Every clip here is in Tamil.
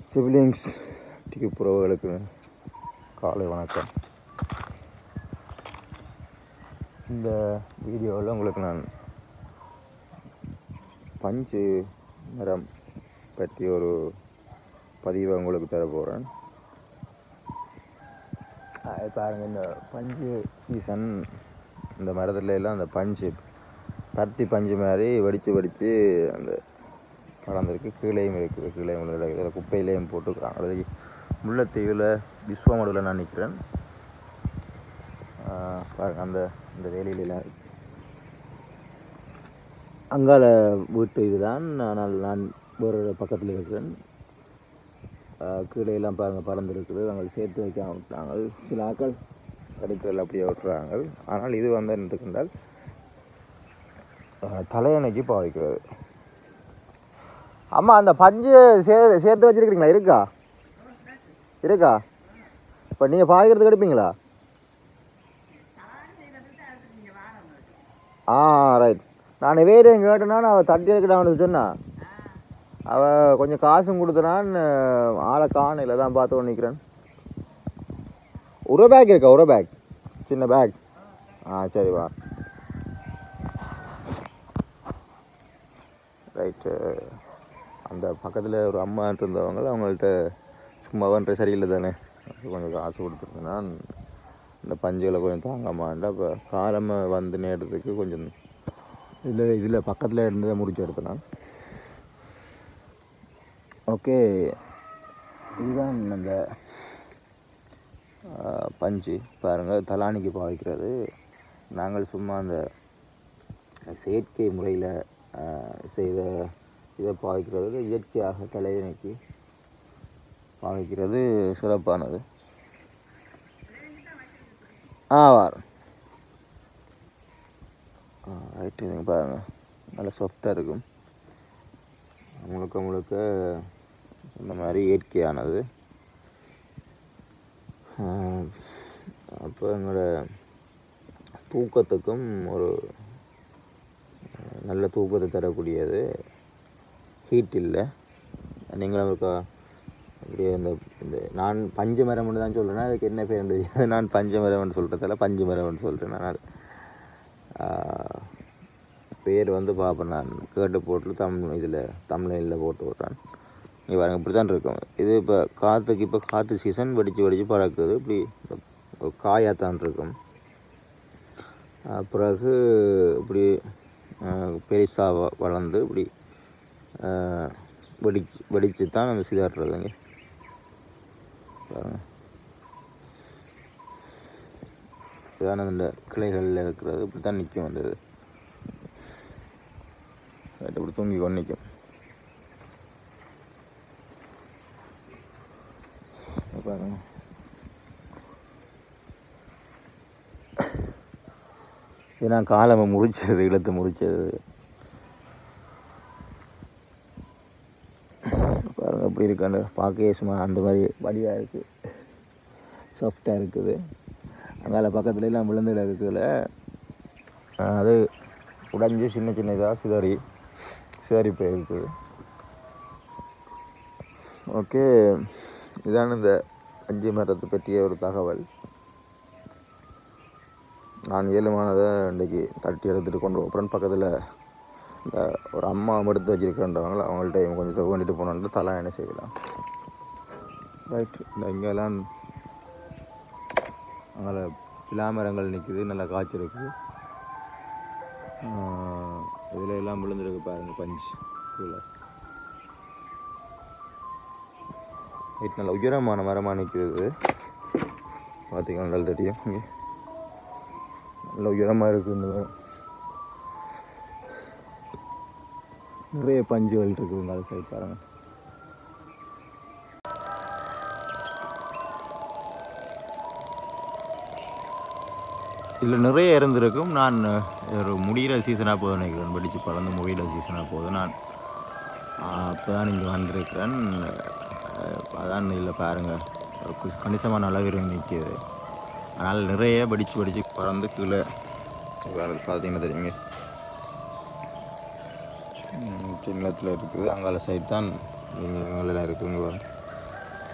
சிப்லிங்ஸ் டியூப் உறவுகளுக்கு காலை வணக்கம் இந்த வீடியோவில் உங்களுக்கு நான் பஞ்சு மரம் பற்றி ஒரு பதிவை உங்களுக்கு தர போகிறேன் பாருங்க இந்த பஞ்சு சீசன் இந்த மரத்துல எல்லாம் அந்த பஞ்சு பருத்தி பஞ்சு மாதிரி வெடித்து வெடித்து அந்த கலந்துருக்கு கீழேயும் இருக்குது கீழேயும் உள்ள இதில் குப்பையிலையும் போட்டுக்கிறாங்க அது முல்லைத்தீவில் விஸ்வமடுவில் நான் நிற்கிறேன் பாருங்க அந்த இந்த வேலையிலாம் அங்கால வீட்டு இதுதான் ஆனால் நான் வேறு பக்கத்தில் இருக்கிறேன் ஆஹ் கீழே எல்லாம் பாருங்கள் பறந்துருக்குது அவங்க சேர்த்து வைக்காம விட்டாங்க சில ஆக்கள் கடிக்கிறல் அப்படியே விட்டுறாங்க ஆனால் இது வந்து என்ன இருக்கின்றால் ஆஹ் தலையணைக்கு பாவிக்கிறது அம்மா அந்த பஞ்சு சே சேர்த்து வச்சிருக்கிறீங்களா இருக்கா இருக்கா இப்போ நீங்கள் பாய்க்கிறதுக்கு எடுப்பீங்களா ஆ ரைட் நான் வேறு கேட்டேன்னா அவள் தட்டி எடுக்கட்டான்னு சொன்னா அவள் கொஞ்சம் காசும் கொடுத்துனான் ஆளை காணையில் தான் பார்த்து நிற்கிறேன் ஒரு பேக் இருக்கா ஒரு பேக் சின்ன பேக் ஆ சரி வா ரைட்டு அந்த பக்கத்தில் ஒரு அம்மா இருந்தவங்க அவங்கள்ட்ட சும்மாவன்ற சரியில்லை தானே அது கொஞ்சம் காசு கொடுத்துருந்தேன்னா இந்த பஞ்சுகளை கொஞ்சம் தாங்காமாண்டா அப்போ காலமாக வந்து நேரத்துக்கு கொஞ்சம் இதில் இதில் பக்கத்தில் இருந்ததை முடிச்சு எடுத்தேன் நான் ஓகே இதுதான் அந்த ஆ, பஞ்சு பாருங்கள் தலானிக்கு பாவிக்கிறது நாங்கள் சும்மா அந்த செயற்கை முறையில் செய்த இதை பாவிக்கிறது இயற்கையாக தலையணைக்கு பாவிக்கிறது சிறப்பானது ஆ வார் ஆ ரைட்டு இதுங்க பாருங்கள் நல்லா சாஃப்டாக இருக்கும் முழுக்க முழுக்க இந்த மாதிரி இயற்கையானது அப்போ எங்களோட தூக்கத்துக்கும் ஒரு அஹ், நல்ல தூக்கத்தை தரக்கூடியது ஹீட் இல்லை நீங்களும் இருக்கா அப்படியே இந்த இந்த நான் பஞ்சு மரம்னு தான் சொல்கிறேன்னா அதுக்கு என்ன பேர் தெரியாது நான் பஞ்சு மரம்னு சொல்கிறதால பஞ்சு மரம்னு சொல்கிறேன் ஆனால் ஆஹ், பேர் வந்து பார்ப்பேன் நான் கேட்டு போட்டு தமிழ் இதில் தமிழில் போட்டு விட்றேன் நீ பாருங்க இப்படி தான் இருக்கும் இது இப்போ காற்றுக்கு இப்போ காற்று சீசன் வெடித்து வெடித்து பறக்குது இப்படி ஒரு காயாத்தான் இருக்கும் ஆஹ், பிறகு இப்படி பெருசாக வளர்ந்து இப்படி ஆஹ், வெடிச்சு வெடிச்சு தான் நம்ம சிதாட்டுறதுங்க பாருங்க இதான இந்த கிளைகளில் இருக்கிறது இப்படி தான் நிற்கும் வந்தது இப்படி தூங்கி கொண்டு நிற்கும் பாருங்க இது நான் காலமை முறிச்சது இழுத்து முறிச்சது பாருங்க எப்படி இருக்காண்டு பார்க்கவே சும்மா அந்த மாதிரி வடிவாக இருக்குது சாஃப்டாக இருக்குது அங்கால பக்கத்துல எல்லாம் விழுந்து இருக்குதுல அது உடைஞ்சு சின்ன சின்ன இதாக சிதறி சிதறி போயிருக்குது ஓகே இதான இந்த அஞ்சு மரத்தை பற்றிய ஒரு தகவல் நான் ஏழுமானதை இன்றைக்கி தட்டி எடுத்துகிட்டு கொண்டு அப்புறம் பக்கத்தில் இந்த ஒரு அம்மா எடுத்து வச்சுருக்கன்றவங்கள அவங்கள்ட்ட இவங்க கொஞ்சம் தொகை வேண்டிட்டு போனோன்ட்டு தலை என்ன செய்யலாம் ரைட் இந்த இங்கெல்லாம் அங்கே பிலாமரங்கள் நிற்குது நல்லா காய்ச்சல் இருக்குது இதில் எல்லாம் விழுந்துருக்கு பாருங்க பஞ்சு கீழே ரைட் நல்ல உயரமான மரமாக நிற்கிறது பார்த்தீங்கன்னா நல்லா தெரியும் இங்கே நல்ல உயரமாக இருக்குது இந்த மரம் நிறைய பஞ்சுகள் இருக்குதுங்க அது சைட் பாருங்க இதில் நிறைய இருந்திருக்கும் நான் ஒரு முடிகிற சீசனாக போதும் நினைக்கிறேன் வெடிச்சு பறந்து முடிகிற சீசனாக போதும் நான் அப்போ தான் இங்கே வந்திருக்கிறேன் அஹ் அதான் இதில் பாருங்கள் ஒரு கு- கணிசமான அளவு நிற்கிது அதனால் நிறைய வெடிச்சு வெடிச்சு பறந்து கீழே வேறு பார்த்தீங்கன்னா தெரியுங்க சின்னத்தில் இருக்குது அங்கால சைட் தான் எங்கெல்லாம் இருக்குதுங்க பாருங்க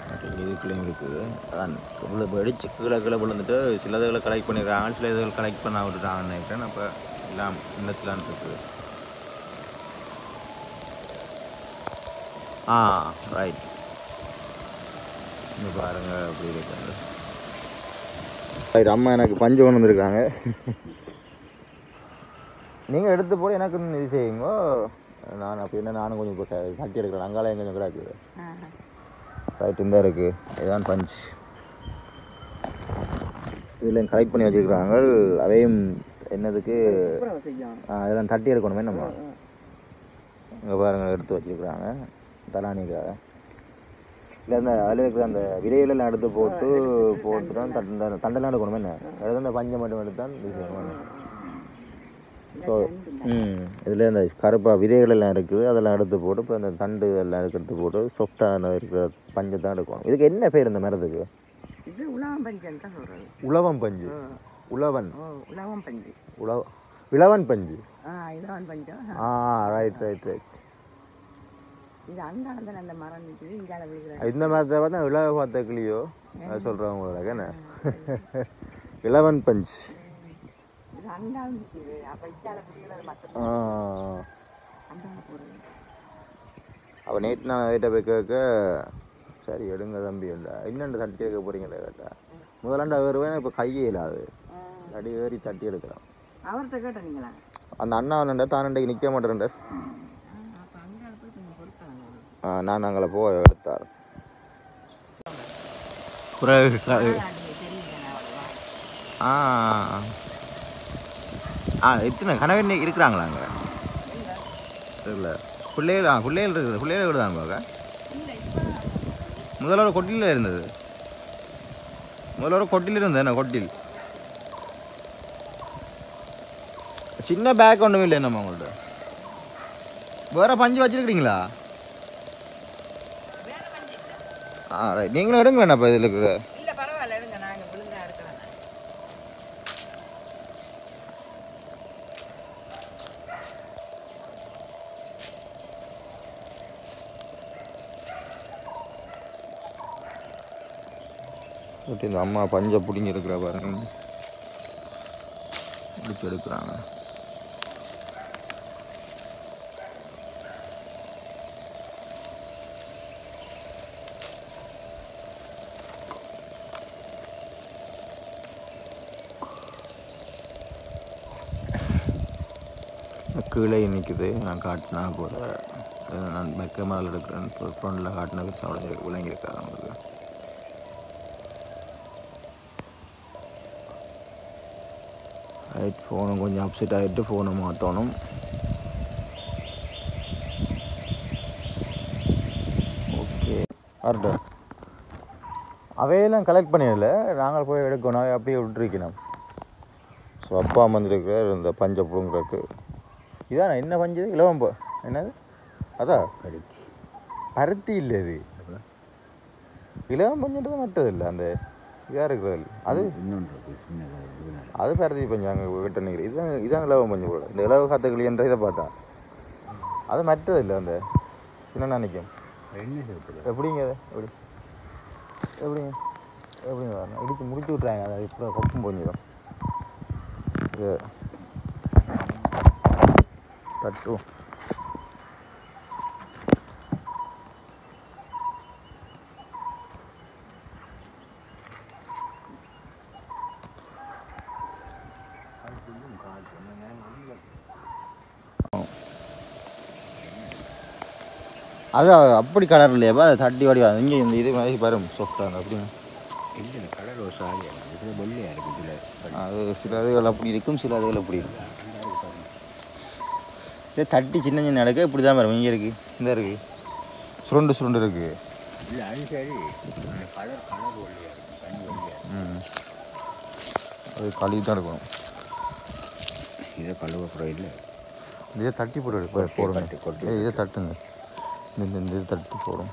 இதுக்குள்ளேயும் இருக்குது அதான் இவ்வளோ வெடிச்சு கீழே கீழே விழுந்துட்டு சில இதுகளை கலெக்ட் பண்ணியிருக்காங்க சில இதுகள் கலெக்ட் பண்ண விட்டுட்டாங்கன்னு நினைக்கிறேன் அப்போ எல்லாம் இன்னத்துலான் இருக்குது ஆ ரைட் இங்கே பாருங்க அப்படி இருக்காங்க ரைட் அம்மா எனக்கு பஞ்சு கொண்டு வந்திருக்காங்க நீங்கள் எடுத்து போய் எனக்கு இது செய்யுங்க நான் அப்படி என்ன நானும் கொஞ்சம் இப்போ க- கட்டி எடுக்கிறேன் அங்காலயம் கொஞ்சம் கூட இருக்குது ரைட் இந்த இருக்கு இதுதான் பஞ்ச் இதில் கலெக்ட் பண்ணி வச்சுருக்காங்க அவையும் என்னதுக்கு ஆ, இதெல்லாம் தட்டி எடுக்கணுமே நம்ம இங்கே பாருங்க எடுத்து வச்சுருக்குறாங்க தலானிக்காக இல்லை அந்த அதில் இருக்கிற அந்த விதைகளெல்லாம் எடுத்து போட்டு போட்டு தான் தண்டை தண்டெல்லாம் எடுக்கணுமே என்ன எடுத்து அந்த பஞ்சை மட்டும் எடுத்து தான் இது செய்யணும் ஸோ ம் இதில் இந்த கருப்பாக விதைகள் எல்லாம் இருக்குது அதெல்லாம் எடுத்து போட்டு இப்போ அந்த தண்டு எல்லாம் எடுத்து போட்டு சாஃப்டான இருக்கிற பஞ்சை தான் எடுக்கணும் இதுக்கு என்ன பேர் இந்த மரத்துக்கு இது உலகம் பஞ்சு தான் சொல்றது உழவன் பஞ்சு உழவன் ஓ உலகம் பஞ்சு உழவ இளவன் பஞ்சு ஆ இலவன் பஞ்சம் ஆ ரைட் ரைட் ரைட் இது அந்த இடத்துல அந்த மரம் நிற்குது இங்கால விழுகிற இந்த மரத்தை பார்த்தா இளவ பார்த்த கிளியோ அது சொல்கிறவங்க என்ன இளவன் பஞ்ச் இது அந்த ஆள் நிற்குது அப்போ இங்கால விழுகிறது மட்டும் ஆ அந்த ஆள் போடுறது அவள் நேற்று நான் வீட்டை போய் கேட்க சரி எடுங்க தம்பி இல்லை இன்னொன்று தட்டி கேட்க போகிறீங்களே கேட்டா முதலாண்டு வருவேன் இப்போ கையே இல்லாது அடி ஏறி தட்டி எடுக்கலாம் அவர்கிட்ட கேட்ட நீங்களா அந்த அண்ணா வந்து தான் அன்றைக்கு நிற்க மாட்டேன் அப்போ அங்கே போய் கொஞ்சம் பொருட்கள் நான் அங்கே போக எடுத்தார் பிறகு ஆ ஆ எத்தனை கணவன் இருக்கிறாங்களா அங்கே இல்லை பிள்ளைகள் ஆ பிள்ளைகள் இருக்குது பிள்ளைகள் வீடு தான் பார்க்க முதல்ல ஒரு கொட்டியில் இருந்தது முதல்ல ஒரு கொட்டில் இருந்தது என்ன கொட்டில் சின்ன பேக் ஒன்றும் இல்லை நம்ம உங்கள்ட்ட வேற பஞ்சு வச்சிருக்கிறீங்களா ஆ ரைட் நீங்களும் எடுங்களேண்ணா இப்போ இதில் இருக்கிற இல்லை பரவாயில்ல எடுங்க நாங்கள் விழுந்தா எடுக்கலாம் இப்படி இந்த அம்மா பஞ்சை பிடிங்கி இருக்கிற பாருங்க பிடிச்சி எடுக்கிறாங்க கீழே நிற்குது நான் காட்டினா போல நான் மெக்க மேலே எடுக்கிறேன் ஃப்ரண்டில் காட்டினது அவ்வளோ விளங்கியிருக்காது அவங்களுக்கு ரைட் ஃபோனும் கொஞ்சம் அப்செட் ஆகிட்டு ஃபோனை மாற்றணும் ஓகே வரட்டு அவையெல்லாம் கலெக்ட் பண்ணிடல நாங்கள் போய் எடுக்கணும் அவை அப்படியே விட்டுருக்கணும் ஸோ அப்பா வந்திருக்கிறார் இந்த பஞ்சை புடுங்குறதுக்கு இதானே என்ன பஞ்சு இது? இலவம் ப- என்னது அதான் பருத்தி இல்லை இது இலவம் பஞ்சுன்றது மற்றது இல்லை அந்த இதாக இருக்கிறது அது அது பருத்தி பஞ்சு அங்கே கிட்ட நிற்கிற இதுதான் இதான் இலவம் பஞ்சு போல இந்த இலவ காத்துக்களி என்ற இதை பார்த்தா அது மற்றது இல்லை அந்த சின்ன நினைக்கும் எப்படிங்க அது எப்படி எப்படிங்க எப்படிங்க வரணும் இடிச்சு முடிச்சு விட்றாங்க அதை இப்போ கொப்பும் பொஞ்சிடும் இது தட்டும் அது அப்படி கலர் இல்லையாப்பா அது தட்டி வாடி இங்கே இந்த இது மாதிரி பாரு சாஃப்டாக அப்படின்னு இல்லை கலர் ஒரு சாரி இதில் வெள்ளையாக இருக்குது இதில் அது சில இதுகள் அப்படி இருக்கும் சில இதுகள் அப்படி இருக்கும் இதே தட்டி சின்ன சின்ன நடக்க இப்படி தான் வரும் இங்கே இருக்குது இந்த இருக்குது சுருண்டு சுருண்டு இருக்குது இல்லை அது சரி கலர் கலர் வெள்ளையாக இருக்கும் தனி வெள்ளையாக ம் அது கழுவி தான் இருக்கணும் இதை கழுவக்கூட இல்லை இதே தட்டி போட்டு இப்போ போடுங்க கொட்டி, கொட்டி. ஏய் இதை தட்டுங்க இந்த இந்த- இந்த இது தட்டி போடும்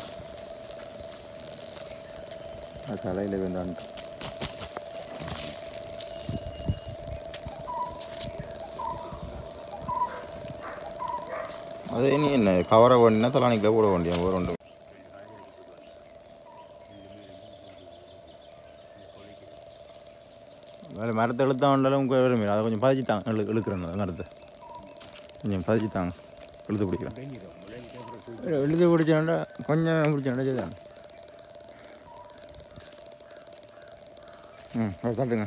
அது தலையில் வேண்டான்ட்டு அது நீ என்ன கவரை வேண்டினா தலானிக்கில் போட வேண்டிய ஒரு ரெண்டு வேறு மரத்தை இழுத்தா வந்தாலும் உங்கள் வரும் அதை கொஞ்சம் பதிச்சுட்டாங்க இழு இழுக்கிறேங்க மரத்தை கொஞ்சம் பதிச்சுட்டாங்க இழுத்து பிடிக்கிறேன் இழுத்து பிடிச்சாண்டா கொஞ்சம் பிடிச்சாண்டா சரிதான் ம் அதை காட்டுங்க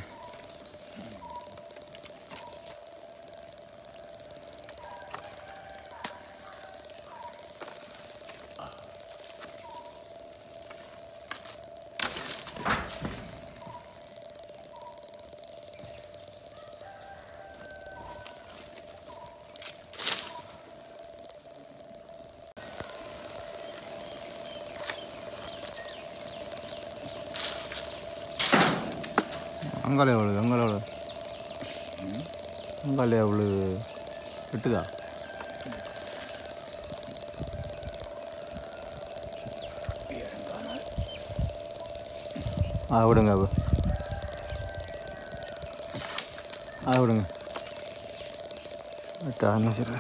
அங்காலே எவ்வளவு அங்காலே எவ்வளவு அங்காலே எவ்வளவு விட்டுதா ஆ விடுங்க அப்போ ஆ விடுங்க விட்டா என்ன சரி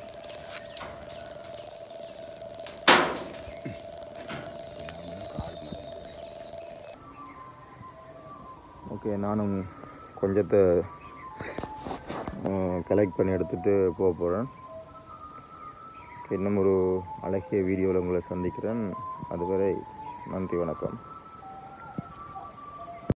ஓகே நானும் கொஞ்சத்தை கலெக்ட் பண்ணி எடுத்துகிட்டு போக போகிறேன் இன்னும் ஒரு அழகிய வீடியோவில் உங்களை சந்திக்கிறேன் அதுவரை நன்றி வணக்கம்